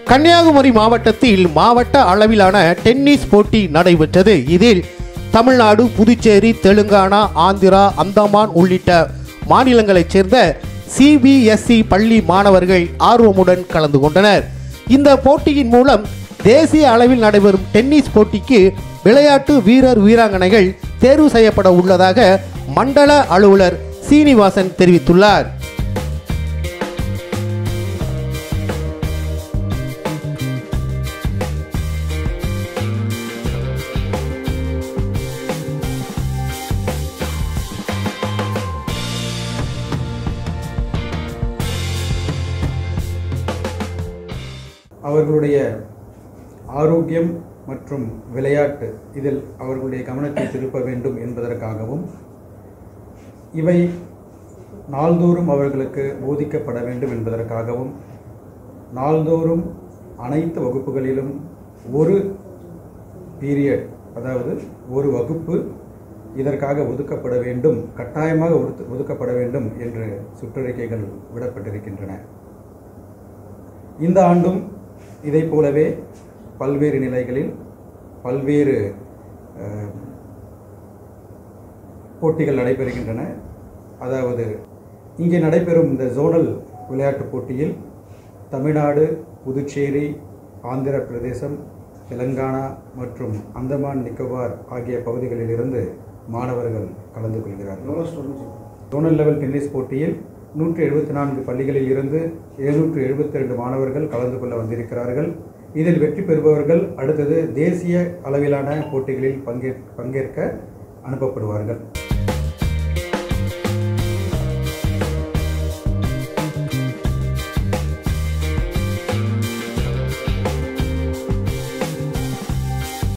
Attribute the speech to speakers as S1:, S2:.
S1: கன்னியாகுமரி மாவட்டத்தில் மாவட்ட அளவிலான டென்னிஸ் போட்டி நடைபெற்றது இதில் தமிழ்நாடு புதுச்சேரி தெலுங்கானா ஆந்திரா அந்தமான் உள்ளிட்ட மாநிலங்களைச் சேர்ந்த சிபிஎஸ்இ பள்ளி மாணவர்கள் ஆர்வமுடன் கலந்து கொண்டனர் இந்த போட்டியின் மூலம் தேசிய அளவில் நடைபெறும் டென்னிஸ் போட்டிக்கு விளையாட்டு வீரர் வீராங்கனைகள் தேர்வு செய்யப்பட உள்ளதாக மண்டல அலுவலர் சீனிவாசன் தெரிவித்துள்ளார்
S2: அவர்களுடைய ஆரோக்கியம் மற்றும் விளையாட்டு இதில் அவர்களுடைய கவனத்தை திருப்ப வேண்டும் என்பதற்காகவும் இவை நாள்தோறும் அவர்களுக்கு போதிக்கப்பட வேண்டும் என்பதற்காகவும் நாள்தோறும் அனைத்து வகுப்புகளிலும் ஒரு பீரியட் அதாவது ஒரு வகுப்பு இதற்காக ஒதுக்கப்பட வேண்டும் கட்டாயமாக ஒதுக்க- ஒதுக்கப்பட வேண்டும் என்று சுற்றறிக்கைகள் விடப்பட்டிருக்கின்றன இந்த ஆண்டும் இதைப் போலவே பல்வேறு நிலைகளில் பல்வேறு அஹ், போட்டிகள் நடைபெறுகின்றன அதாவது இங்கே நடைபெறும் இந்த ஜோனல் விளையாட்டுப் போட்டியில் தமிழ்நாடு புதுச்சேரி ஆந்திர பிரதேசம் தெலங்கானா மற்றும் அந்தமான் நிக்கோபார் ஆகிய பகுதிகளிலிருந்து மாணவர்கள் கலந்து கொள்கிறார்கள் ஜோனல் லெவல் டென்னிஸ் போட்டியில் நூற்றி எழுபத்தி நான்கு பள்ளிகளில் இருந்து எழுநூற்று எழுபத்தி ரெண்டு மாணவர்கள் கலந்து கொள்ள வந்திருக்கிறார்கள் இதில் வெற்றி பெறுபவர்கள் அடுத்தது தேசிய அளவிலான போட்டிகளில் பங்கே பங்கேற்க அனுப்பப்படுவார்கள்